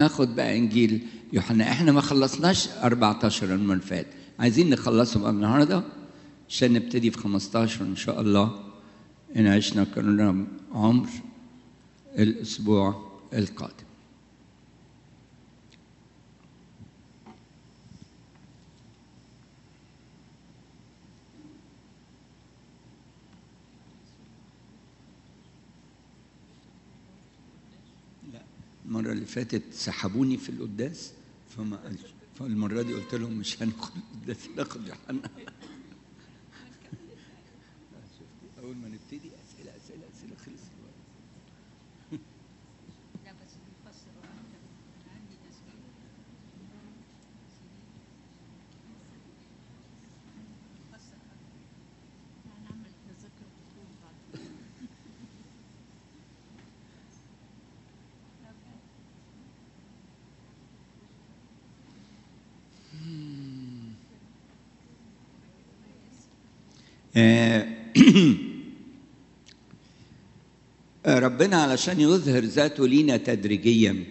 ناخد بقى انجيل يوحنا احنا ما خلصناش 14 المره اللي فات عايزين نخلصه بقى النهارده عشان نبتدي في 15 ان شاء الله ان عشنا كنا عمر الاسبوع القادم لا المرة اللي فاتت سحبوني في القداس فما قالش فالمرة دي قلت لهم مش هندخل القداس ناخد يوحنا أول ما نبتدي أسئلة أسئلة أسئلة خلص الوقت لا بس بيفسر أكتر أنا عندي تسجيل بيفسر أكتر هنعمل تذكر دخول بعد آه، ربنا علشان يظهر ذاته لينا تدريجيا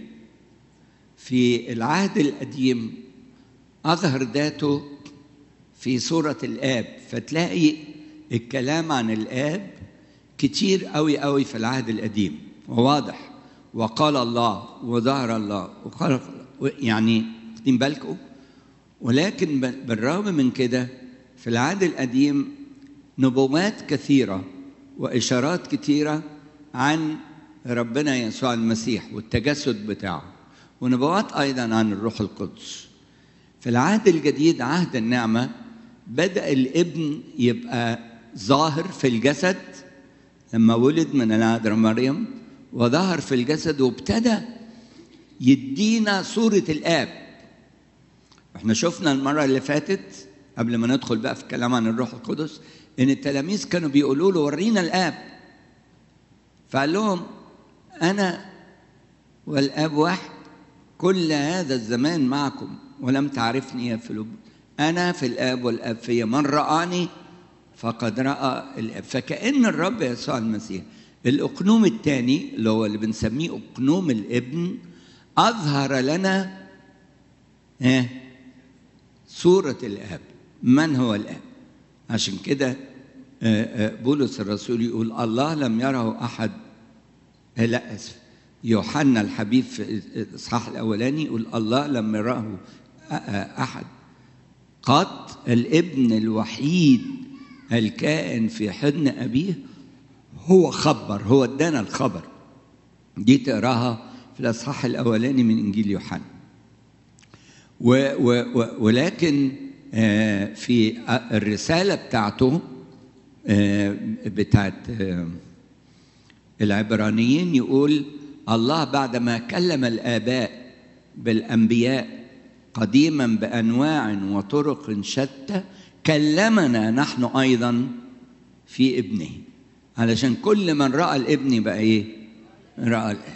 في العهد القديم أظهر ذاته في صورة الآب فتلاقي الكلام عن الآب كتير قوي قوي في العهد القديم وواضح وقال الله وظهر الله وقال يعني واخدين بالكم ولكن ب- بالرغم من كده في العهد القديم نبوات كثيرة وإشارات كثيرة عن ربنا يسوع المسيح والتجسد بتاعه ونبوات أيضا عن الروح القدس في العهد الجديد عهد النعمة بدأ الابن يبقى ظاهر في الجسد لما ولد من العذراء مريم وظهر في الجسد وابتدى يدينا صورة الآب احنا شفنا المرة اللي فاتت قبل ما ندخل بقى في الكلام عن الروح القدس ان التلاميذ كانوا بيقولوا له ورينا الآب فقال لهم أنا والآب واحد كل هذا الزمان معكم ولم تعرفني يا فيلب أنا في الآب والآب في من رآني فقد رأى الآب فكأن الرب يسوع المسيح الأقنوم الثاني اللي هو اللي بنسميه أقنوم الابن أظهر لنا إيه؟ صورة الآب من هو الآب عشان كده آه، آه، بولس الرسول يقول الله لم يره أحد آه، لا أسف يوحنا الحبيب في الإصحاح الأولاني يقول الله لم يره آه، آه، أحد قط الابن الوحيد الكائن في حضن أبيه هو خبر هو ادانا الخبر دي تقراها في الأصحاح الأولاني من إنجيل يوحنا و و و ولكن آه، في الرسالة بتاعته آه، بتاعت آه، العبرانيين يقول الله بعدما كلم الآباء بالأنبياء قديما بأنواع وطرق شتى كلمنا نحن أيضا في ابنه علشان كل من رأى الابن بقى إيه؟ رأى الآب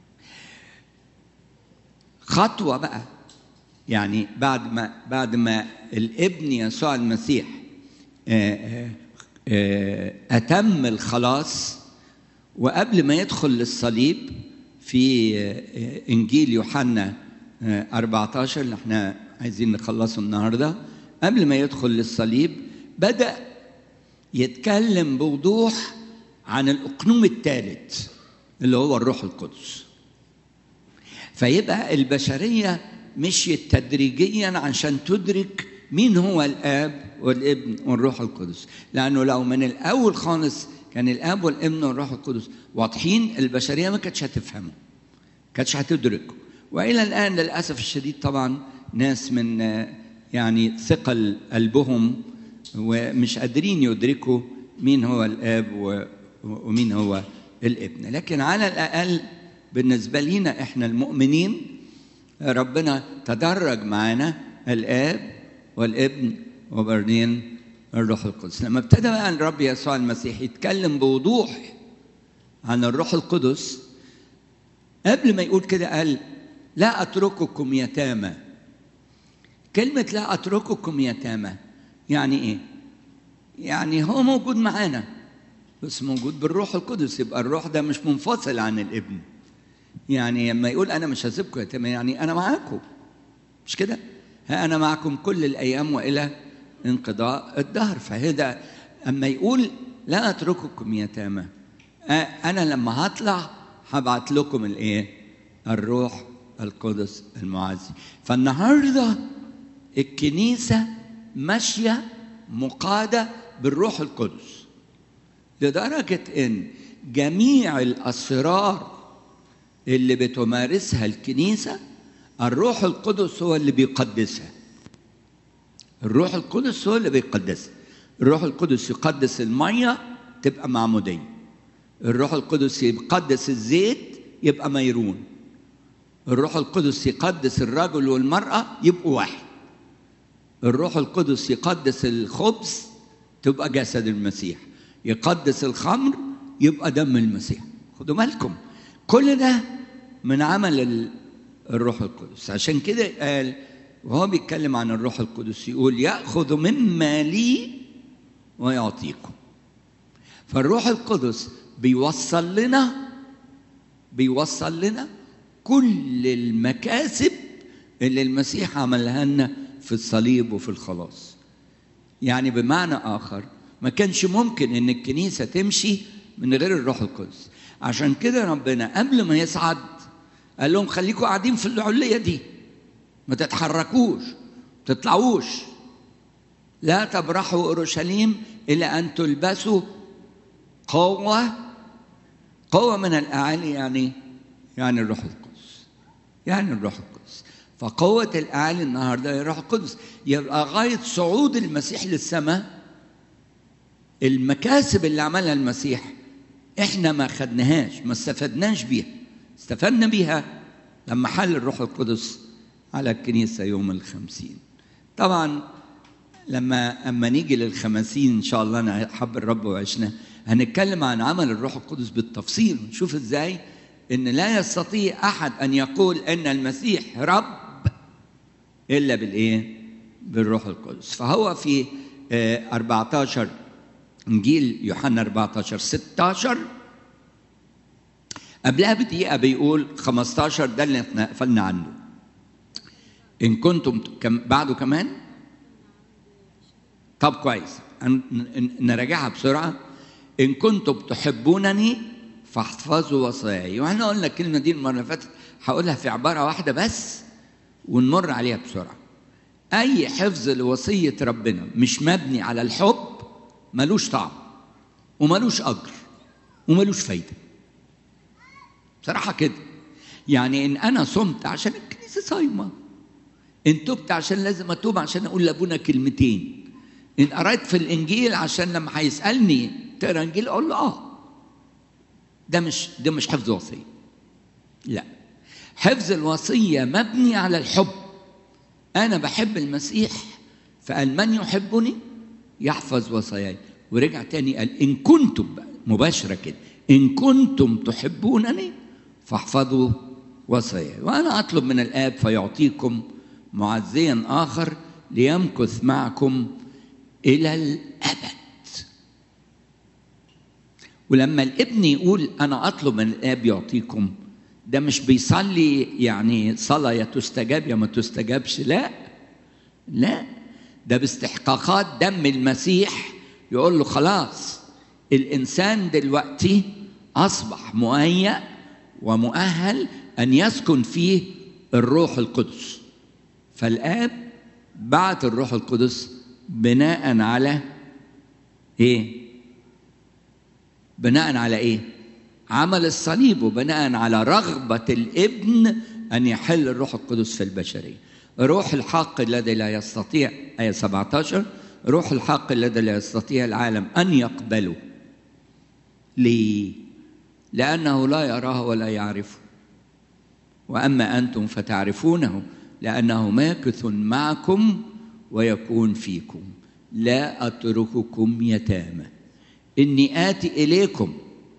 خطوة بقى يعني بعد ما بعد ما الابن يسوع المسيح آه، آه، آه، أتم الخلاص وقبل ما يدخل للصليب في آه، إنجيل يوحنا آه، 14 اللي احنا عايزين نخلصه النهارده قبل ما يدخل للصليب بدأ يتكلم بوضوح عن الأقنوم الثالث اللي هو الروح القدس فيبقى البشرية مشيت تدريجيا عشان تدرك مين هو الآب والابن والروح القدس لأنه لو من الأول خالص كان الآب والابن والروح القدس واضحين البشرية ما كانتش هتفهمه كانتش هتدركه وإلى الآن للأسف الشديد طبعا ناس من آه، يعني ثقل قلبهم ومش قادرين يدركوا مين هو الآب و- ومين هو الابن لكن على الأقل بالنسبة لينا إحنا المؤمنين ربنا تدرج معانا الآب والابن وبعدين الروح القدس لما ابتدى بقى الرب يسوع المسيح يتكلم بوضوح عن الروح القدس قبل ما يقول كده قال لا أترككم يتامى كلمة لا أترككم يتامى يعني إيه؟ يعني هو موجود معانا بس موجود بالروح القدس يبقى الروح ده مش منفصل عن الابن يعني لما يقول انا مش هسيبكم يتامى يعني انا معاكم مش كده ها انا معكم كل الايام والى انقضاء الدهر فهذا اما يقول لا اترككم يتامى آه، انا لما هطلع هبعت لكم الايه الروح القدس المعزي فالنهارده الكنيسه ماشيه مقاده بالروح القدس لدرجه ان جميع الاسرار اللي بتمارسها الكنيسه الروح القدس هو اللي بيقدسها الروح القدس هو اللي بيقدسها الروح القدس يقدس الميه تبقى معموديه الروح القدس يقدس الزيت يبقى ميرون الروح القدس يقدس الرجل والمرأة يبقوا واحد الروح القدس يقدس الخبز تبقى جسد المسيح يقدس الخمر يبقى دم المسيح خدوا بالكم كل ده من عمل ال- الروح القدس عشان كده قال وهو بيتكلم عن الروح القدس يقول يأخذ مما لي ويعطيكم فالروح القدس بيوصل لنا بيوصل لنا كل المكاسب اللي المسيح عملها لنا في الصليب وفي الخلاص يعني بمعنى آخر ما كانش ممكن إن الكنيسة تمشي من غير الروح القدس عشان كده ربنا قبل ما يصعد قال لهم خليكم قاعدين في العلية دي ما تتحركوش ما تطلعوش لا تبرحوا أورشليم إلى أن تلبسوا قوة قوة من الأعالي يعني يعني الروح القدس يعني الروح القدس فقوة الأعالي النهاردة هي الروح القدس يبقى غاية صعود المسيح للسماء المكاسب اللي عملها المسيح احنا ما خدناهاش ما استفدناش بيها استفدنا بيها لما حل الروح القدس على الكنيسة يوم الخمسين طبعا لما اما نيجي للخمسين ان شاء الله انا حب الرب وعشنا هنتكلم عن عمل الروح القدس بالتفصيل ونشوف ازاي ان لا يستطيع احد ان يقول ان المسيح رب الا بالايه بالروح القدس فهو في آه، 14 انجيل يوحنا 14 16 قبلها بدقيقه بيقول 15 ده اللي احنا قفلنا عنه ان كنتم كم بعده كمان طب كويس ن- ن- نراجعها بسرعه ان كنتم تحبونني فاحفظوا وصاياي واحنا قلنا الكلمه دي المره اللي فاتت هقولها في عباره واحده بس ونمر عليها بسرعه اي حفظ لوصيه ربنا مش مبني على الحب ملوش طعم وملوش اجر وملوش فايده بصراحه كده يعني ان انا صمت عشان الكنيسه صايمه ان تبت عشان لازم اتوب عشان اقول لابونا كلمتين ان قريت في الانجيل عشان لما هيسالني تقرا انجيل اقول له اه ده مش ده مش حفظ وصيه لا حفظ الوصيه مبني على الحب انا بحب المسيح فقال من يحبني يحفظ وصاياي ورجع تاني قال ان كنتم بقى مباشره كده ان كنتم تحبونني فاحفظوا وصاياي وانا اطلب من الاب فيعطيكم معزيا اخر ليمكث معكم الى الابد ولما الابن يقول انا اطلب من الاب يعطيكم ده مش بيصلي يعني صلاه يا تستجاب يا ما تستجابش لا لا ده باستحقاقات دم المسيح يقول له خلاص الانسان دلوقتي اصبح مهيأ ومؤهل ان يسكن فيه الروح القدس فالاب بعت الروح القدس بناء على ايه بناء على ايه عمل الصليب وبناء على رغبه الابن ان يحل الروح القدس في البشريه روح الحق الذي لا يستطيع ايه 17 روح الحق الذي لا يستطيع العالم ان يقبله ليه لانه لا يراه ولا يعرفه واما انتم فتعرفونه لانه ماكث معكم ويكون فيكم لا اترككم يتامى اني اتي اليكم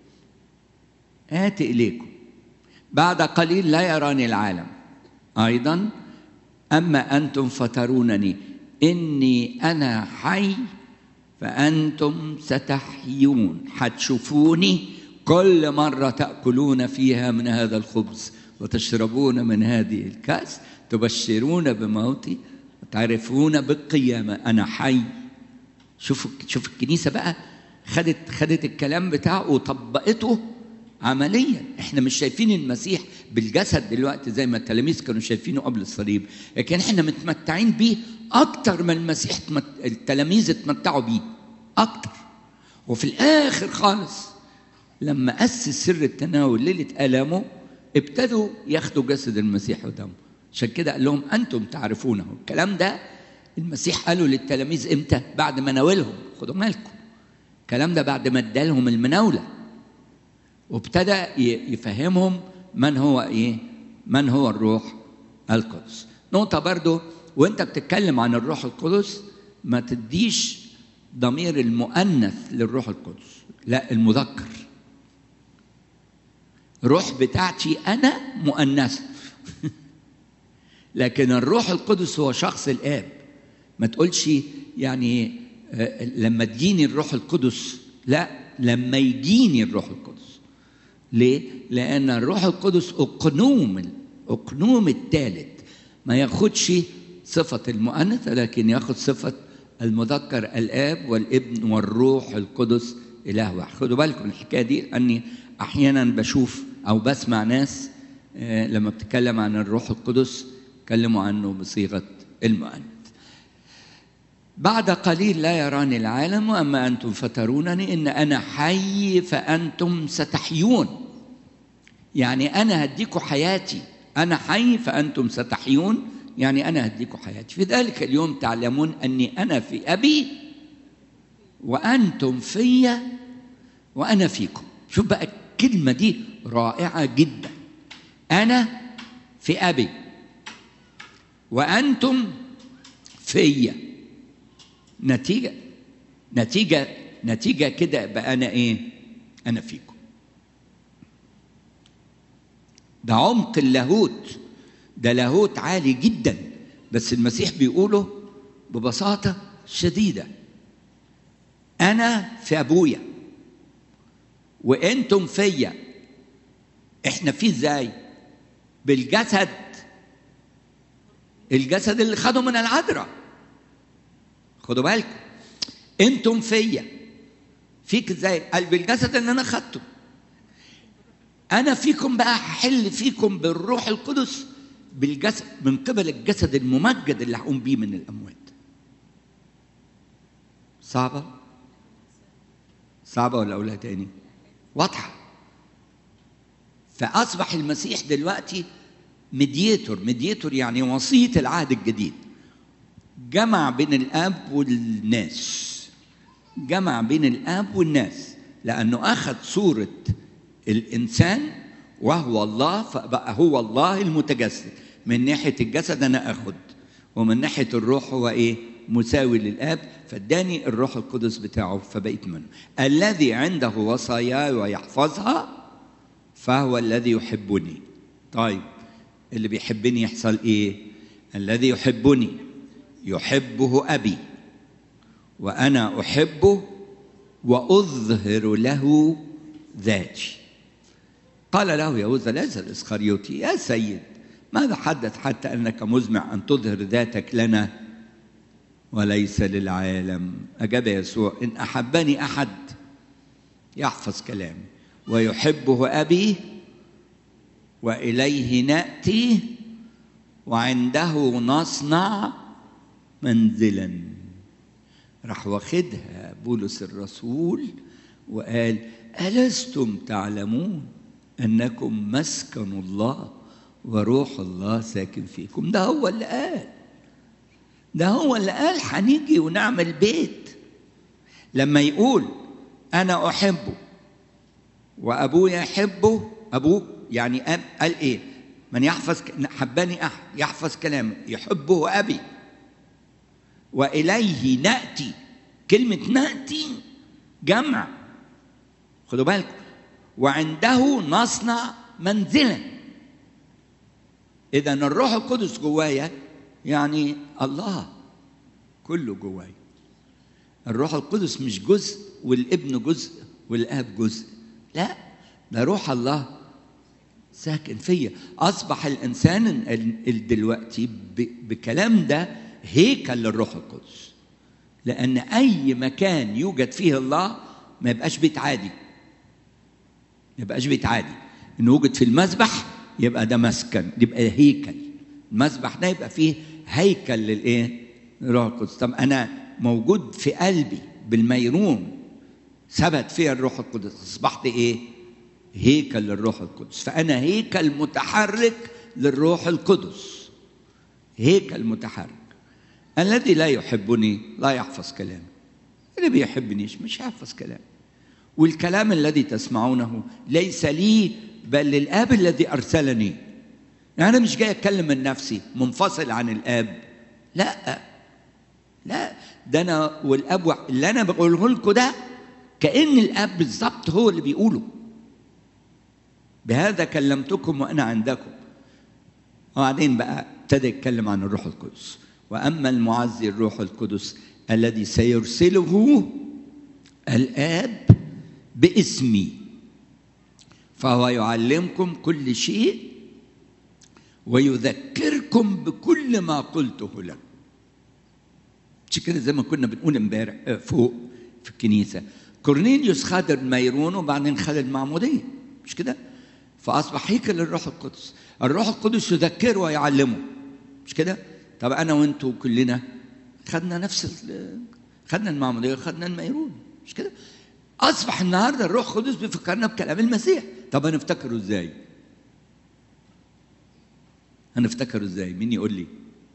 اتي اليكم بعد قليل لا يراني العالم ايضا اما انتم فترونني اني انا حي فانتم ستحيون حتشوفوني كل مره تاكلون فيها من هذا الخبز وتشربون من هذه الكأس تبشرون بموتي وتعرفون بالقيامة أنا حي شوفوا شوف الكنيسة بقى خدت خدت الكلام بتاعه وطبقته عمليا احنا مش شايفين المسيح بالجسد دلوقتي زي ما التلاميذ كانوا شايفينه قبل الصليب لكن احنا متمتعين بيه اكتر ما المسيح تمت... التلاميذ اتمتعوا بيه اكتر وفي الاخر خالص لما اسس سر التناول ليله الامه ابتدوا ياخدوا جسد المسيح ودمه عشان كده قال لهم انتم تعرفونه الكلام ده المسيح قاله للتلاميذ امتى بعد ما ناولهم خدوا بالكم الكلام ده بعد ما ادالهم المناوله وابتدى يفهمهم من هو ايه من هو الروح القدس نقطه برضو وانت بتتكلم عن الروح القدس ما تديش ضمير المؤنث للروح القدس لا المذكر روح بتاعتي انا مؤنثه لكن الروح القدس هو شخص الاب ما تقولش يعني لما تجيني الروح القدس لا لما يجيني الروح القدس ليه؟ لأن الروح القدس أقنوم أقنوم الثالث ما ياخدش صفة المؤنث لكن ياخد صفة المذكر الآب والابن والروح القدس إله واحد خدوا بالكم الحكاية دي أني أحيانا بشوف أو بسمع ناس لما بتتكلم عن الروح القدس تكلموا عنه بصيغة المؤنث بعد قليل لا يراني العالم واما انتم فترونني ان انا حي فانتم ستحيون يعني انا هديكم حياتي انا حي فانتم ستحيون يعني انا هديكم حياتي في ذلك اليوم تعلمون اني انا في ابي وانتم في وانا فيكم شوف بقى الكلمه دي رائعه جدا انا في ابي وانتم فيا نتيجة نتيجة نتيجة كده بقى أنا إيه؟ أنا فيكم. ده عمق اللاهوت ده لاهوت عالي جدا بس المسيح بيقوله ببساطة شديدة أنا في أبويا وأنتم فيا إحنا فيه إزاي؟ بالجسد الجسد اللي خده من العذراء خدوا بالكم انتم فيا فيك ازاي قال بالجسد اللي انا خدته انا فيكم بقى هحل فيكم بالروح القدس بالجسد من قبل الجسد الممجد اللي هقوم بيه من الاموات صعبه صعبه ولا اقولها تاني واضحه فاصبح المسيح دلوقتي مديتور مديتور يعني وسيط العهد الجديد جمع بين الاب والناس جمع بين الاب والناس لانه اخذ صوره الانسان وهو الله فبقى هو الله المتجسد من ناحيه الجسد انا اخذ ومن ناحيه الروح هو ايه مساوي للاب فاداني الروح القدس بتاعه فبقيت منه الذي عنده وصاياي ويحفظها فهو الذي يحبني طيب اللي بيحبني يحصل ايه الذي يحبني يحبه ابي وانا احبه واظهر له ذاتي قال له يهوذا ليس الاسخريوطي يا سيد ماذا حدث حتى انك مزمع ان تظهر ذاتك لنا وليس للعالم اجاب يسوع ان احبني احد يحفظ كلامي ويحبه ابي واليه ناتي وعنده نصنع منزلا راح واخدها بولس الرسول وقال ألستم تعلمون أنكم مسكن الله وروح الله ساكن فيكم ده هو اللي قال ده هو اللي قال هنيجي ونعمل بيت لما يقول أنا أحبه وأبويا يحبه أبوه يعني أب قال إيه من يحفظ حباني أحد يحفظ كلامه يحبه أبي وإليه نأتي كلمة نأتي جمع خدوا بالكم وعنده نصنع منزلا إذا الروح القدس جوايا يعني الله كله جوايا الروح القدس مش جزء والابن جزء والاب جزء لا ده روح الله ساكن فيا اصبح الانسان ال- ال- دلوقتي ب- بكلام ده هيكل للروح القدس لان اي مكان يوجد فيه الله ما يبقاش بيت عادي ما يبقاش بيت عادي انه وجد في المسبح يبقى ده مسكن يبقى هيكل المسبح ده يبقى فيه هيكل للايه الروح القدس طب انا موجود في قلبي بالميرون ثبت فيها الروح القدس اصبحت ايه هيكل للروح القدس فانا هيكل متحرك للروح القدس هيكل متحرك الذي لا يحبني لا يحفظ كلامي اللي بيحبنيش مش هيحفظ كلامي والكلام الذي تسمعونه ليس لي بل للاب الذي ارسلني يعني انا مش جاي اتكلم من نفسي منفصل عن الاب لا لا ده انا والاب وح- اللي انا بقوله لكم ده كان الاب بالظبط هو اللي بيقوله بهذا كلمتكم وانا عندكم وبعدين بقى ابتدى يتكلم عن الروح القدس واما المعزي الروح القدس الذي سيرسله الاب باسمي فهو يعلمكم كل شيء ويذكركم بكل ما قلته لكم مش كده زي ما كنا بنقول امبارح آه، فوق في الكنيسه كورنيليوس خد الميرون وبعدين خد المعموديه مش كده فاصبح هيكل للروح القدس الروح القدس يذكره ويعلمه مش كده طب انا وانتوا كلنا خدنا نفس ال- خدنا المعموديه خدنا الميرون مش كده اصبح النهارده الروح القدس بيفكرنا بكلام المسيح طب هنفتكره ازاي هنفتكره ازاي مين يقول لي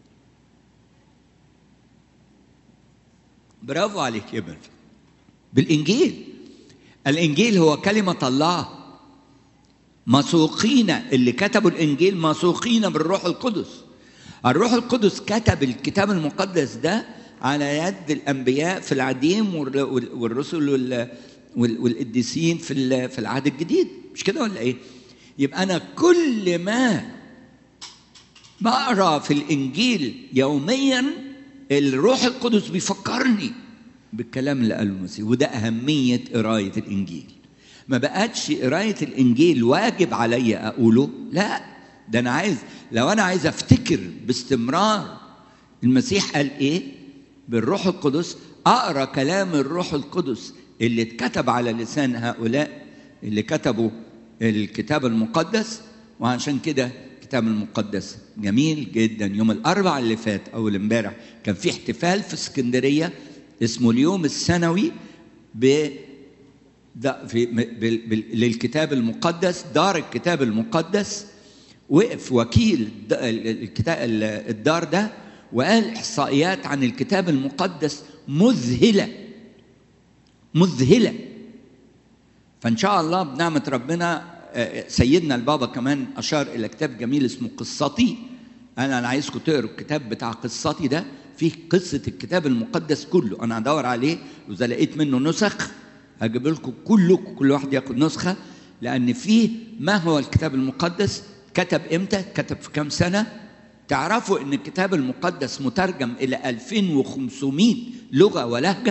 برافو عليك يا بنت بالانجيل الانجيل هو كلمه الله مسوقين اللي كتبوا الانجيل مسوقين بالروح القدس الروح القدس كتب الكتاب المقدس ده على يد الانبياء في العديم والر- وال- والرسل وال- وال- والقديسين في ال- في العهد الجديد مش كده ولا ايه يبقى انا كل ما بقرا في الانجيل يوميا الروح القدس بيفكرني بالكلام اللي قاله المسيح وده اهميه قرايه الانجيل ما بقتش قرايه الانجيل واجب عليا اقوله لا ده انا عايز لو انا عايز افتكر باستمرار المسيح قال ايه بالروح القدس اقرا كلام الروح القدس اللي اتكتب على لسان هؤلاء اللي كتبوا الكتاب المقدس وعشان كده الكتاب المقدس جميل جدا يوم الاربع اللي فات او امبارح كان في احتفال في اسكندريه اسمه اليوم السنوي ب ده في بال- بال- للكتاب المقدس دار الكتاب المقدس وقف وكيل الد- ال- الكتاب ال- الدار ده وقال احصائيات عن الكتاب المقدس مذهله مذهله فان شاء الله بنعمه ربنا آه، سيدنا البابا كمان اشار الى كتاب جميل اسمه قصتي انا انا عايزكم تقروا الكتاب بتاع قصتي ده فيه قصه الكتاب المقدس كله انا هدور عليه واذا لقيت منه نسخ هجيب لكم كلكم كل واحد ياخد نسخه لان فيه ما هو الكتاب المقدس كتب امتى كتب في كام سنه تعرفوا ان الكتاب المقدس مترجم الى 2500 لغه ولهجه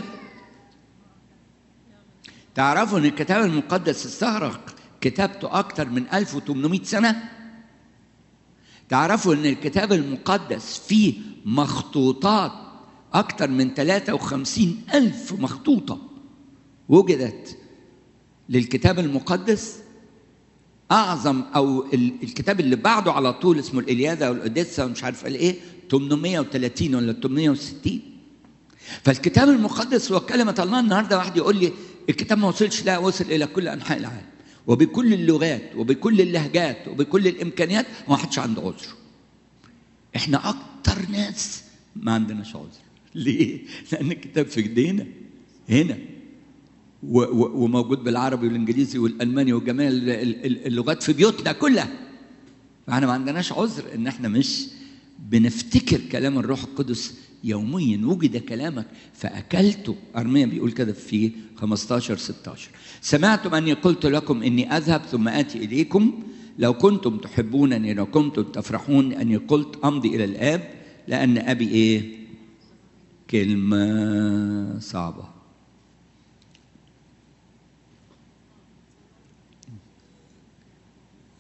تعرفوا ان الكتاب المقدس استغرق كتابته اكتر من 1800 سنه تعرفوا ان الكتاب المقدس فيه مخطوطات اكتر من 53 الف مخطوطه وجدت للكتاب المقدس اعظم او ال- الكتاب اللي بعده على طول اسمه الالياذه والاوديسا ومش عارف قال ايه 830 ولا 860 فالكتاب المقدس هو كلمة الله النهاردة واحد يقول لي الكتاب ما وصلش لا وصل إلى كل أنحاء العالم وبكل اللغات وبكل اللهجات وبكل الإمكانيات وما حدش عنده عذر احنا أكتر ناس ما عندناش عذر ليه؟ لأن الكتاب في إيدينا هنا و- و- وموجود بالعربي والإنجليزي والألماني وجميع ال- ال- اللغات في بيوتنا كلها فاحنا ما عندناش عذر ان احنا مش بنفتكر كلام الروح القدس يوميا وجد كلامك فاكلته ارميا بيقول كده في 15 16 سمعتم اني قلت لكم اني اذهب ثم اتي اليكم لو كنتم تحبونني لو كنتم تفرحون اني قلت امضي الى الاب لان ابي ايه كلمه صعبه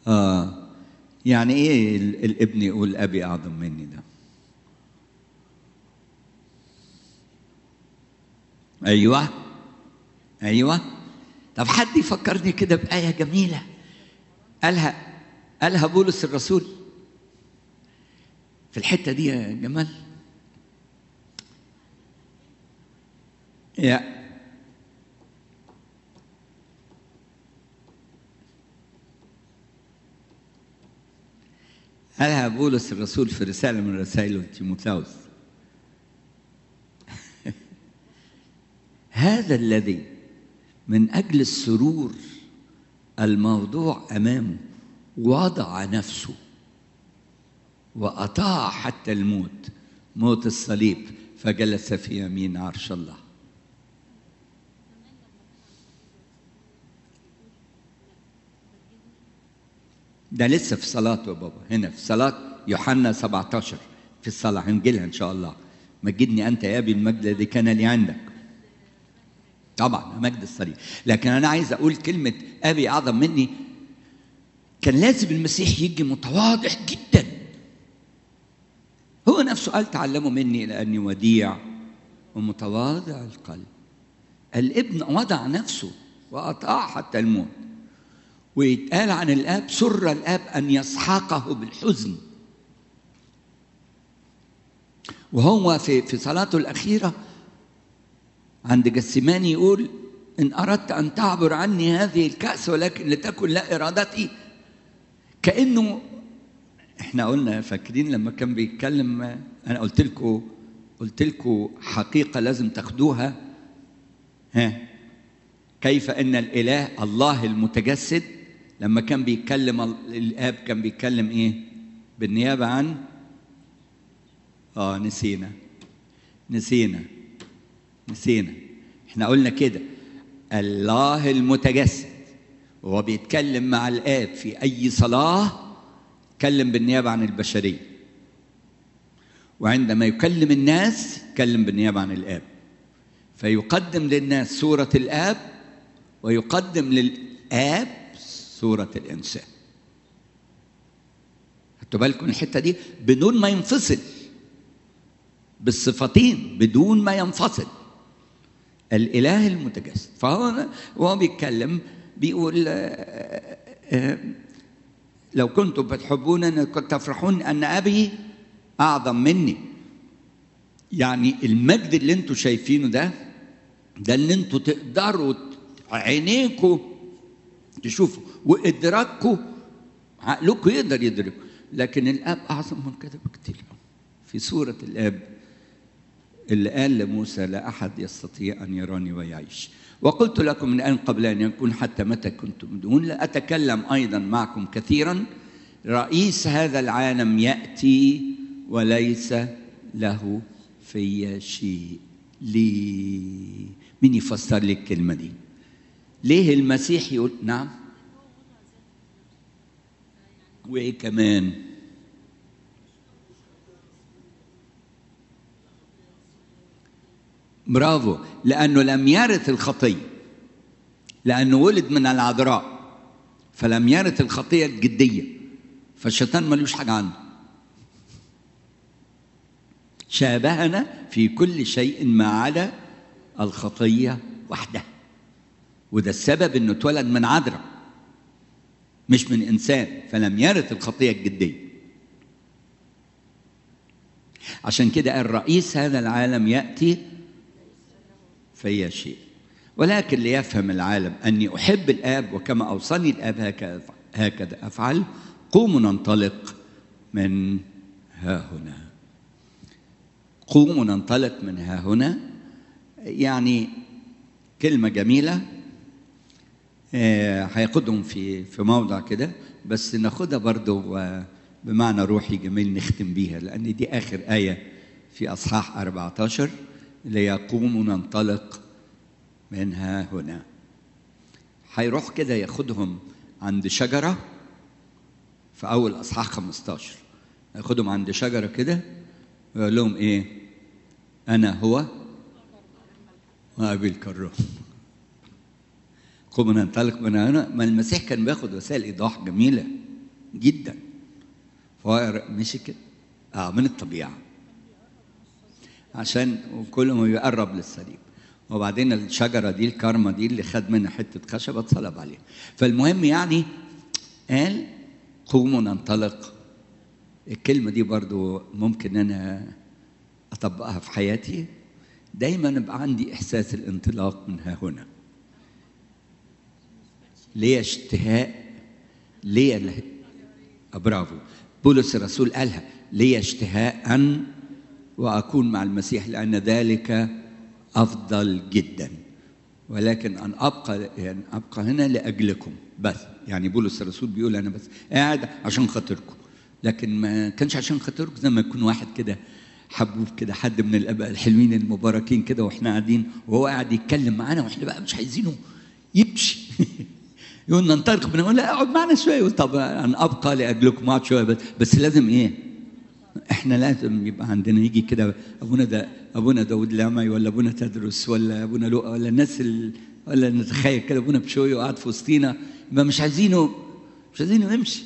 آه يعني إيه ال- الابن يقول أبي أعظم مني ده أيوه أيوه طب حد يفكرني كده بآية جميلة قالها قالها بولس الرسول في الحتة دي يا جمال يا قالها بولس الرسول في رسالة من رسائله لتيموثاوس هذا الذي من أجل السرور الموضوع أمامه وضع نفسه وأطاع حتى الموت موت الصليب فجلس في يمين عرش الله ده لسه في صلاته يا بابا هنا في صلاة يوحنا 17 في الصلاة هنجيلها إن شاء الله مجدني أنت يا أبي المجد الذي كان لي عندك طبعا مجد الصليب لكن أنا عايز أقول كلمة أبي أعظم مني كان لازم المسيح يجي متواضع جدا هو نفسه قال تعلموا مني لأني وديع ومتواضع القلب الابن وضع نفسه وأطاع حتى الموت ويتقال عن الاب سر الاب ان يسحقه بالحزن وهو في في صلاته الاخيره عند جسماني يقول ان اردت ان تعبر عني هذه الكاس ولكن لتكن لا ارادتي كانه احنا قلنا فاكرين لما كان بيتكلم انا قلت لكم قلت لكم حقيقه لازم تاخدوها ها كيف ان الاله الله المتجسد لما كان بيتكلم ال- الاب كان بيتكلم ايه بالنيابه عن اه نسينا نسينا نسينا احنا قلنا كده الله المتجسد وهو بيتكلم مع الاب في اي صلاه يتكلم بالنيابه عن البشريه وعندما يكلم الناس يتكلم بالنيابه عن الاب فيقدم للناس صوره الاب ويقدم للاب صوره الانسان خدتوا بالكم الحته دي بدون ما ينفصل بالصفتين بدون ما ينفصل الاله المتجسد فهو وهو بيتكلم بيقول آه، آه، لو كنتم بتحبونني كنت تفرحون ان ابي اعظم مني يعني المجد اللي انتوا شايفينه ده ده اللي انتوا تقدروا عينيكم تشوفوا وادراككم عقلكم يقدر يدرك لكن الاب اعظم من كده بكتير في سوره الاب اللي قال لموسى لا احد يستطيع ان يراني ويعيش وقلت لكم من الان قبل ان يكون حتى متى كنتم دون لا اتكلم ايضا معكم كثيرا رئيس هذا العالم ياتي وليس له في شيء ليه مين يفسر لي الكلمه دي ليه المسيح يقول نعم وايه كمان برافو لانه لم يرث الخطيه لانه ولد من العذراء فلم يرث الخطيه الجديه فالشيطان ملوش حاجه عنه شابهنا في كل شيء ما عدا الخطيه وحدها وده السبب انه اتولد من عذراء مش من انسان فلم يرث الخطيه الجديه عشان كده قال رئيس هذا العالم ياتي في شيء ولكن ليفهم العالم اني احب الاب وكما اوصاني الاب هكذا هكذا افعل قوموا ننطلق من ها هنا قوموا ننطلق من ها هنا يعني كلمه جميله آه، هياخدهم في في موضع كده بس ناخدها برضو آه، بمعنى روحي جميل نختم بيها لان دي اخر ايه في اصحاح 14 ليقوم ننطلق منها هنا هيروح كده ياخدهم عند شجره في اول اصحاح 15 ياخدهم عند شجره كده ويقول لهم ايه انا هو وابي الكرام قوموا ننطلق من هنا ما المسيح كان بياخد وسائل ايضاح جميله جدا فهو مشي كده اه من الطبيعه عشان كل ما يقرب للصليب وبعدين الشجره دي الكارما دي اللي خد منها حته خشبه اتصلب عليها فالمهم يعني قال قوموا ننطلق الكلمه دي برضو ممكن انا اطبقها في حياتي دايما يبقى عندي احساس الانطلاق من ها هنا ليه اشتهاء ليه ال- آه، برافو بولس الرسول قالها ليه اشتهاء ان واكون مع المسيح لان ذلك افضل جدا ولكن ان ابقى يعني ابقى هنا لاجلكم بس يعني بولس الرسول بيقول انا بس قاعد عشان خاطركم لكن ما كانش عشان خاطركم زي ما يكون واحد كده حبوب كده حد من الاباء الحلوين المباركين كده واحنا قاعدين وهو قاعد يتكلم معانا واحنا بقى مش عايزينه يمشي يقول ننطلق بنقول لا اقعد معنا شويه يقول طب انا ابقى لاجلكم اقعد شويه بس بس لازم ايه احنا لازم يبقى عندنا يجي كده ابونا ده ابونا داود لامي ولا ابونا تدرس ولا ابونا لؤى ولا الناس ال... ولا نتخيل كده ابونا بشوي وقاعد في وسطينا يبقى مش عايزينه مش عايزينه يمشي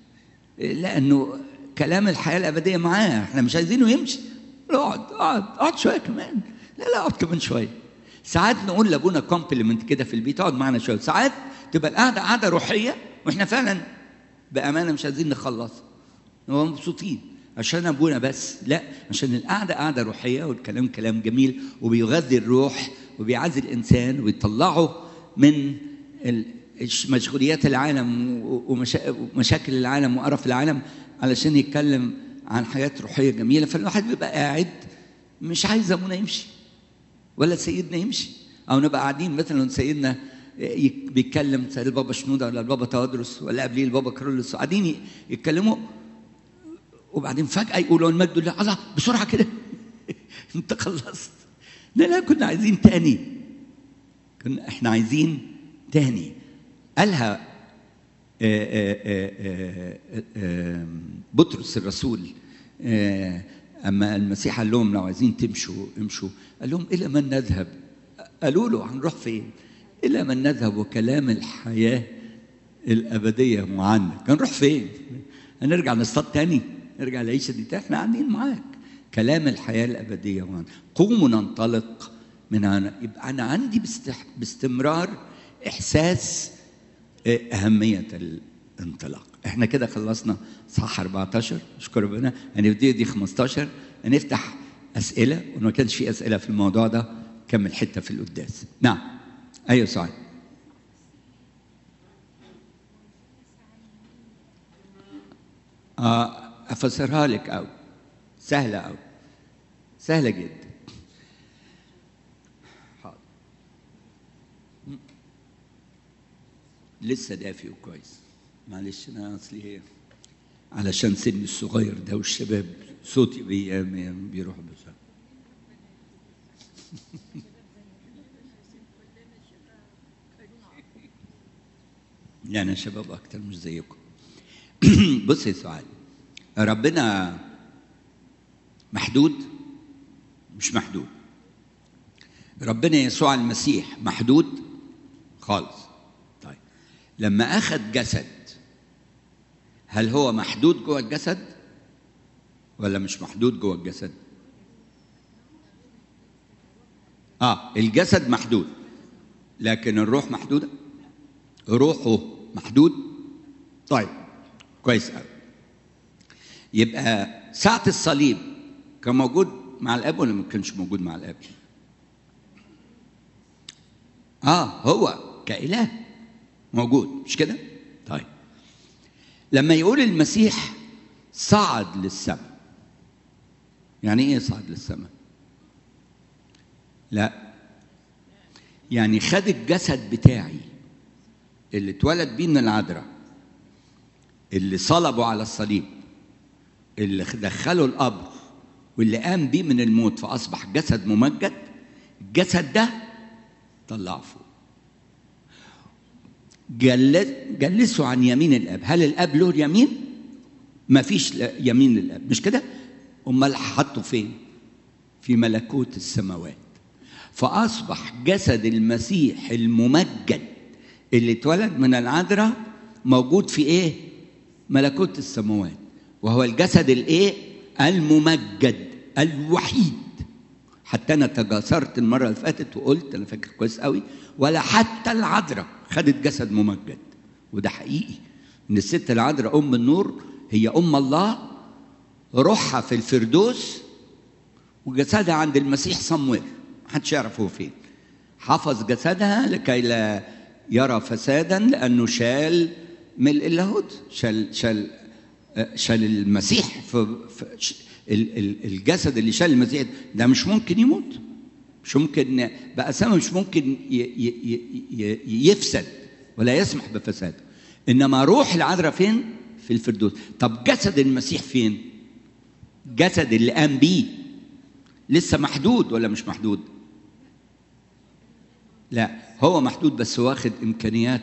لانه كلام الحياه الابديه معاه احنا مش عايزينه يمشي لا اقعد اقعد اقعد شويه كمان لا لا اقعد كمان شويه ساعات نقول لابونا كومبلمنت كده في البيت اقعد معانا شويه ساعات تبقى القعده قعده روحيه واحنا فعلا بامانه مش عايزين نخلص نبقى مبسوطين عشان ابونا بس لا عشان القعده قعده روحيه والكلام كلام جميل وبيغذي الروح وبيعزي الانسان ويطلعه من ال- الش- مشغوليات العالم ومشا- ومشاكل العالم وقرف العالم علشان يتكلم عن حاجات روحيه جميله فالواحد بيبقى قاعد مش عايز ابونا يمشي ولا سيدنا يمشي او نبقى قاعدين مثلا سيدنا يك- بيتكلم سيد البابا شنوده ولا البابا تودرس ولا قبليه البابا كارولوس قاعدين ي- يتكلموا وبعدين فجاه يقولوا المجد لله الله بسرعه كده انت خلصت لا لا كنا عايزين تاني كنا احنا عايزين تاني قالها آه، آه، آه، آه، آه، بطرس الرسول آه، اما المسيح قال لهم لو عايزين تمشوا امشوا قال لهم الى من نذهب قالوا له هنروح فين الى من نذهب وكلام الحياه الابديه معانا هنروح فين هنرجع نصطاد تاني نرجع العيشه دي تاني احنا قاعدين معاك كلام الحياه الابديه معانا قوموا ننطلق من هنا يبقى انا عندي باستح- باستمرار احساس آه، أهمية الانطلاق احنا كده خلصنا صح 14 اشكر ربنا هنبتدي دي 15 هنفتح أسئلة وما كانش في أسئلة في الموضوع ده كمل حتة في القداس نعم أيوة سؤال آه أفسرها لك أو سهلة أو سهلة جدا حاضر لسه دافي وكويس معلش انا اصلي ايه علشان سني الصغير ده والشباب صوتي بي بيروح بسرعه لا انا شباب اكتر مش زيكم بص يا سؤال ربنا محدود مش محدود ربنا يسوع المسيح محدود خالص طيب لما اخذ جسد هل هو محدود جوه الجسد ولا مش محدود جوه الجسد اه الجسد محدود لكن الروح محدوده روحه محدود طيب كويس قوي يبقى ساعة الصليب كان موجود مع الاب ولا ما كانش موجود مع الاب؟ اه هو كإله موجود مش كده؟ طيب لما يقول المسيح صعد للسماء يعني ايه صعد للسماء؟ لا يعني خد الجسد بتاعي اللي اتولد بيه من العذراء اللي صلبوا على الصليب اللي دخله القبر واللي قام بيه من الموت فاصبح جسد ممجد الجسد ده طلعه فوق جلس جلسه عن يمين الاب هل الاب له يمين ما فيش يمين للاب مش كده امال حطه فين في ملكوت السماوات فاصبح جسد المسيح الممجد اللي اتولد من العذراء موجود في ايه ملكوت السماوات وهو الجسد الايه الممجد الوحيد حتى انا تجاسرت المره اللي فاتت وقلت انا فاكر كويس قوي ولا حتى العذراء خدت جسد ممجد وده حقيقي ان الست العذراء ام النور هي ام الله روحها في الفردوس وجسدها عند المسيح صموير محدش يعرف هو فين حفظ جسدها لكي لا يرى فسادا لانه شال ملء اللاهوت شال شال شال المسيح في, في ش- ال- ال- الجسد اللي شال المسيح ده مش ممكن يموت مش ممكن بقى سما مش ممكن ي- ي- ي- ي- يفسد ولا يسمح بفساده انما روح العذراء فين في الفردوس طب جسد المسيح فين جسد اللي قام بيه لسه محدود ولا مش محدود لا هو محدود بس واخد امكانيات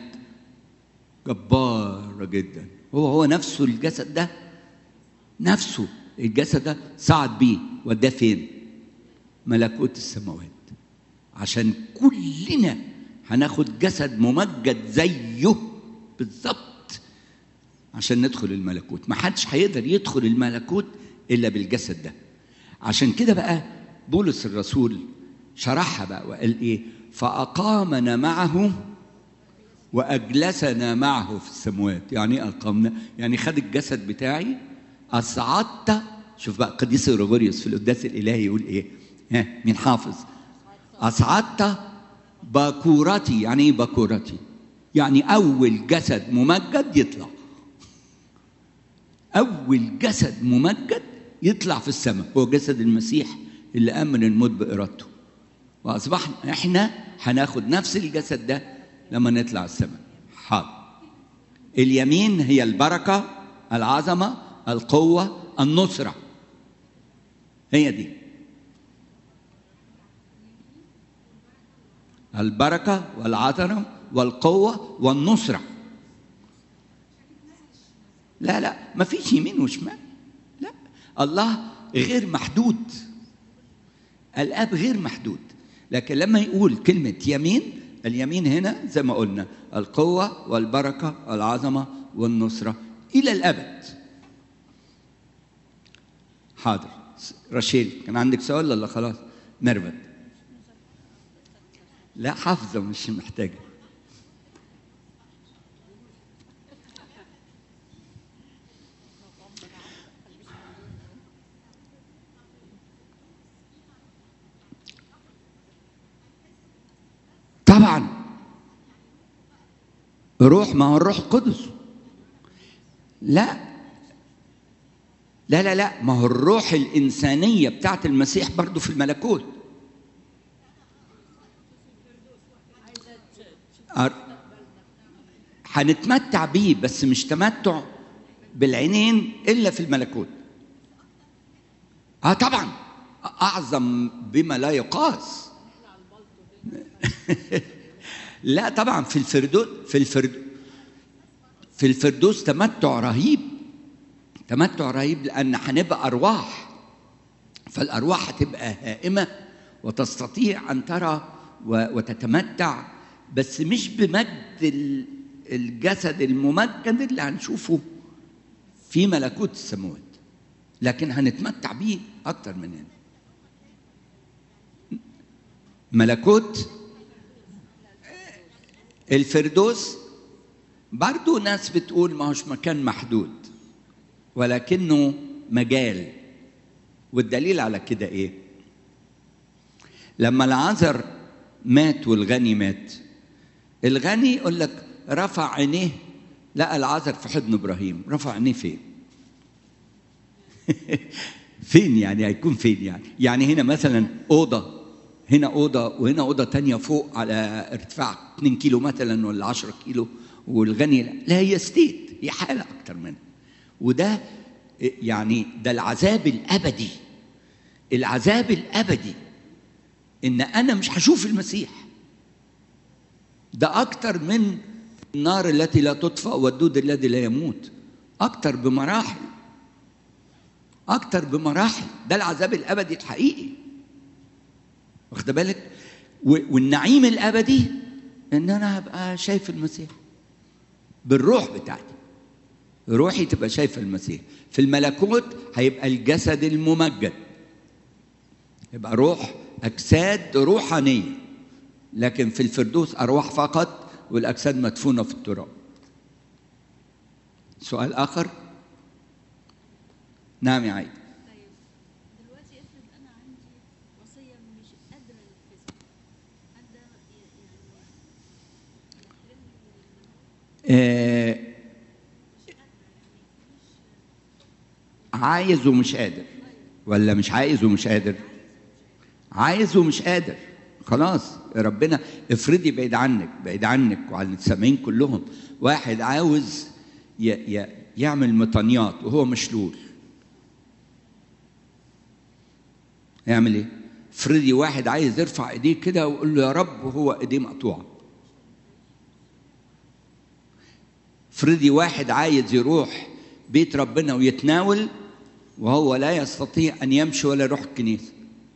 جبارة جدا هو هو نفسه الجسد ده نفسه الجسد ده صعد بيه وداه فين ملكوت السماوات عشان كلنا هناخد جسد ممجد زيه بالظبط عشان ندخل الملكوت ما حدش هيقدر يدخل الملكوت الا بالجسد ده عشان كده بقى بولس الرسول شرحها بقى وقال ايه فاقامنا معه واجلسنا معه في السماوات يعني ايه اقامنا يعني خد الجسد بتاعي اصعدت شوف بقى قديس غريغوريوس في القداس الالهي يقول ايه ها مين حافظ اصعدت باكورتي يعني ايه باكورتي يعني اول جسد ممجد يطلع اول جسد ممجد يطلع في السماء هو جسد المسيح اللي قام من الموت بارادته واصبحنا احنا هناخد نفس الجسد ده لما نطلع السماء حاضر اليمين هي البركه العظمه القوه النصره هي دي البركه والعظمه والقوه والنصره لا لا ما فيش يمين وشمال لا الله غير محدود الاب غير محدود لكن لما يقول كلمه يمين اليمين هنا زي ما قلنا القوه والبركه والعظمه والنصره الى الابد حاضر رشيل كان عندك سؤال ولا خلاص ميرفت لا حافظه مش محتاجه طبعا روح ما هو الروح القدس لا لا لا لا ما هو الروح الإنسانية بتاعت المسيح برضو في الملكوت أر- هنتمتع بيه بس مش تمتع بالعينين إلا في الملكوت اه طبعا أعظم بما لا يقاس لا طبعا في الفردوس في الفرد في الفردوس تمتع رهيب تمتع رهيب لان هنبقى ارواح فالارواح هتبقى هائمه وتستطيع ان ترى و- وتتمتع بس مش بمجد ال- الجسد الممجد اللي هنشوفه في ملكوت السماوات لكن هنتمتع بيه اكتر من هنا ملكوت الفردوس برضو ناس بتقول ما هوش مكان محدود ولكنه مجال والدليل على كده ايه لما العذر مات والغني مات الغني يقول لك رفع عينيه لقى العذر في حضن ابراهيم رفع عينيه فين فين يعني هيكون فين يعني يعني هنا مثلا اوضه هنا اوضه وهنا اوضه تانية فوق على ارتفاع 2 كيلو مثلا ولا 10 كيلو والغني لا, لا هي ستيت هي حاله اكتر منها وده يعني ده العذاب الابدي العذاب الابدي ان انا مش هشوف المسيح ده اكتر من النار التي لا تطفأ والدود الذي لا يموت اكتر بمراحل اكتر بمراحل ده العذاب الابدي الحقيقي واخد بالك و- والنعيم الابدي ان انا هبقى شايف المسيح بالروح بتاعتي روحي تبقى شايفه المسيح في الملكوت هيبقى الجسد الممجد يبقى روح اجساد روحانيه لكن في الفردوس ارواح فقط والاجساد مدفونه في التراب سؤال اخر نعم يا عيد طيب دلوقتي افرض انا عندي وصيه مش قادره انفذها هل ده يعني يحرمني آه عايز ومش قادر ولا مش عايز ومش قادر عايز ومش قادر خلاص ربنا افرضي بعيد عنك بعيد عنك وعن السامعين كلهم واحد عاوز ي ي يعمل مطنيات وهو مشلول يعمل ايه افرضي واحد عايز يرفع ايديه كده ويقول له يا رب وهو ايديه مقطوعه افرضي واحد عايز يروح بيت ربنا ويتناول وهو لا يستطيع ان يمشي ولا يروح الكنيسه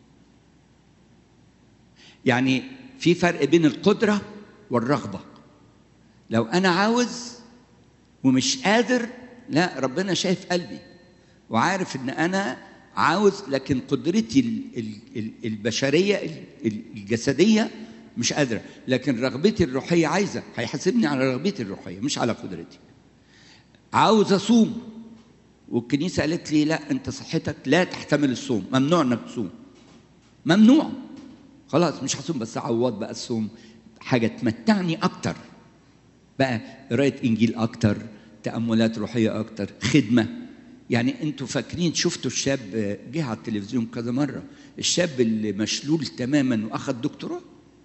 يعني في فرق بين القدره والرغبه لو انا عاوز ومش قادر لا ربنا شايف قلبي وعارف ان انا عاوز لكن قدرتي ال- ال- ال- البشريه ال- ال- الجسديه مش قادره لكن رغبتي الروحيه عايزه هيحاسبني على رغبتي الروحيه مش على قدرتي عاوز اصوم والكنيسه قالت لي لا انت صحتك لا تحتمل الصوم ممنوع انك تصوم ممنوع خلاص مش هصوم بس اعوض بقى الصوم حاجه تمتعني اكتر بقى قرايه انجيل اكتر تاملات روحيه اكتر خدمه يعني انتوا فاكرين شفتوا الشاب جه على التلفزيون كذا مره الشاب اللي مشلول تماما واخد دكتوراه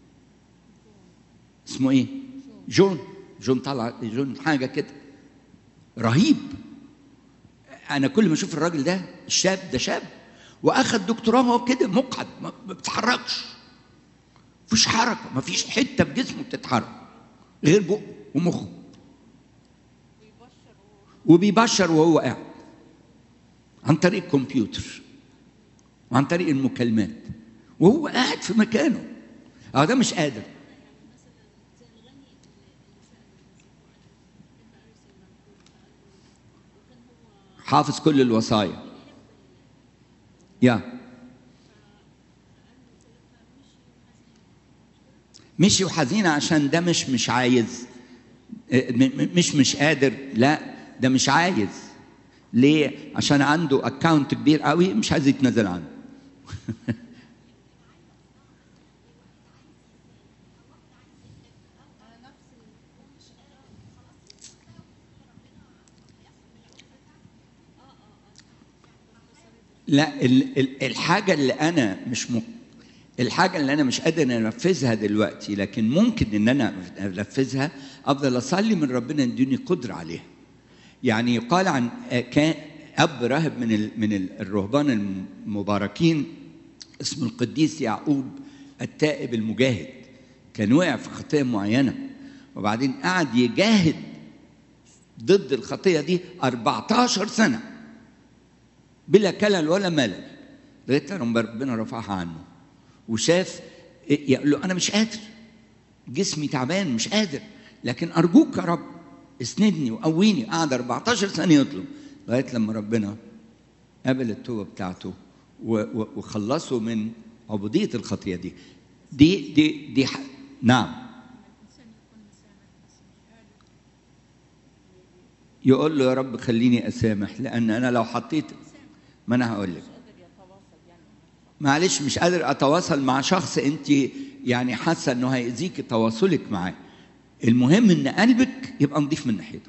اسمه ايه جون جون طلع جون حاجه كده رهيب انا كل ما اشوف الراجل ده الشاب ده شاب واخد دكتوراه هو كده مقعد ما ما بيتحركش مفيش حركه مفيش حته في جسمه بتتحرك غير بقه ومخه وبيبشر وهو قاعد عن طريق الكمبيوتر وعن طريق المكالمات وهو قاعد في مكانه اه ده مش قادر زي الغني اللي اللي سال المسيح وقال له ابن ارث المنكور فقال له وكان هو حافظ كل الوصايا يا مشي وحزين عشان ده مش مش عايز م- م- مش مش قادر لا ده مش عايز ليه عشان عنده اكاونت كبير قوي مش عايز يتنازل عنه لا ال- ال- الحاجة اللي أنا مش م... الحاجة اللي أنا مش قادر أنفذها دلوقتي لكن ممكن إن أنا أنفذها أفضل أصلي من ربنا يديني قدرة عليها. يعني يقال عن كان أب راهب من ال... من ال- الرهبان المباركين اسمه القديس يعقوب التائب المجاهد. كان وقع في خطية معينة وبعدين قعد يجاهد ضد الخطية دي 14 سنة بلا كلل ولا ملل لغايه لما ربنا رفعها عنه وشاف يقول له انا مش قادر جسمي تعبان مش قادر لكن ارجوك يا رب اسندني وقويني قعد 14 سنه يطلب لغايه لما ربنا قبل التوبه بتاعته و- و- وخلصه من عبوديه الخطيه دي دي دي دي ح... نعم الانسان يكون مسامح بس مش قادر يقول له يا رب خليني اسامح لان انا لو حطيت ما انا هقول لك معلش مش قادر اتواصل مع شخص انت يعني حاسه انه هيأذيك تواصلك معاه المهم ان قلبك يبقى نظيف من ناحيته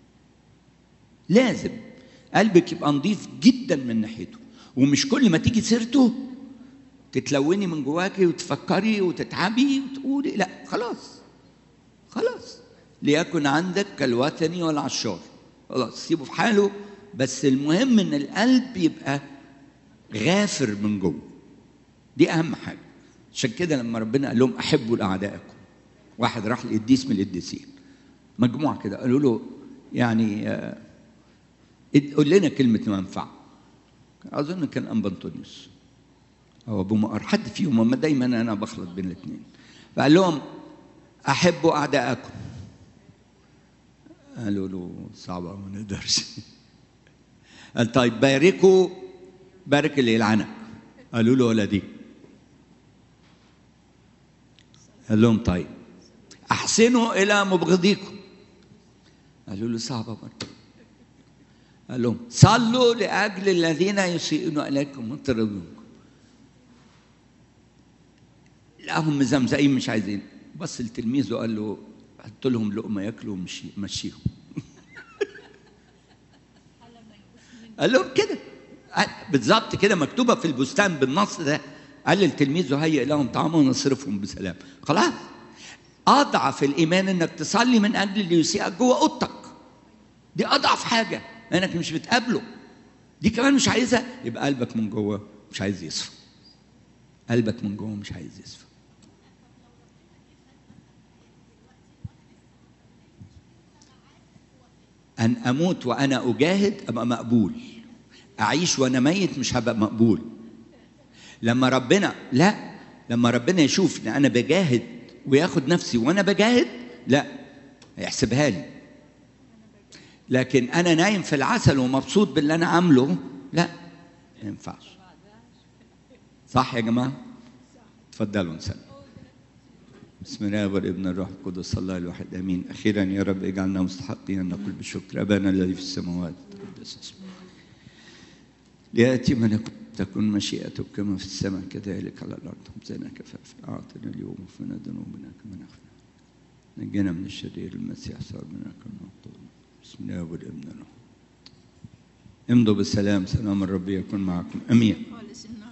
لازم قلبك يبقى نظيف جدا من ناحيته ومش كل ما تيجي سيرته تتلوني من جواكي وتفكري وتتعبي وتقولي لا خلاص خلاص ليكن عندك كالوثني والعشار خلاص سيبه في حاله بس المهم ان القلب يبقى غافر من جوه دي اهم حاجه عشان كده لما ربنا قال لهم احبوا لاعدائكم واحد راح لقديس من القديسين مجموعه كده قالوا له يعني آه، اد- قول لنا كلمه منفعه اظن كان انبا انطونيوس او ابو مقر حد فيهم هم دايما انا بخلط بين الاثنين فقال لهم احبوا اعدائكم قالوا له صعبة ما نقدرش قال طيب باركوا بارك اللي يلعنك قالوا له ولا دي قال لهم طيب احسنوا الى مبغضيكم قالوا له صعبة برضه قال لهم صلوا لاجل الذين يسيئون اليكم ويطردونكم لقاهم مزمزقين مش عايزين بص لتلميذه قال له حط لهم لقمه ياكلوا ومشي مشيهم قال لهم كده قال- بالظبط كده مكتوبه في البستان بالنص ده قال لتلميذه هيئ لهم طعاما ونصرفهم بسلام خلاص اضعف الايمان انك تصلي من اجل اللي يسيئك جوه اوضتك دي اضعف حاجه لانك مش بتقابله دي كمان مش عايزها يبقى قلبك من جوه مش عايز يصفى قلبك من جوه مش عايز يصفى أن أموت وأنا أجاهد أبقى مقبول أعيش وأنا ميت مش هبقى مقبول لما ربنا لا لما ربنا يشوف إن أنا بجاهد وياخد نفسي وأنا بجاهد لا هيحسبها لي لكن أنا نايم في العسل ومبسوط باللي أنا عامله لا ما ينفعش صح يا جماعة؟ اتفضلوا نسلم بسم الله والابن الروح القدس الله الواحد امين اخيرا يا رب اجعلنا مستحقين ان نقول بالشكر ابانا الذي في السماوات تقدس اسمك لياتي ملكوتك تكن مشيئتك كما في السماء كذلك على الارض خبزنا كفاف اعطنا اليوم وفنا ذنوبنا كما نغفر نجنا من الشرير المسيح صار منا كما نطول بسم الله والابن الروح امضوا بالسلام سلام الرب يكون معكم امين خالص النهارده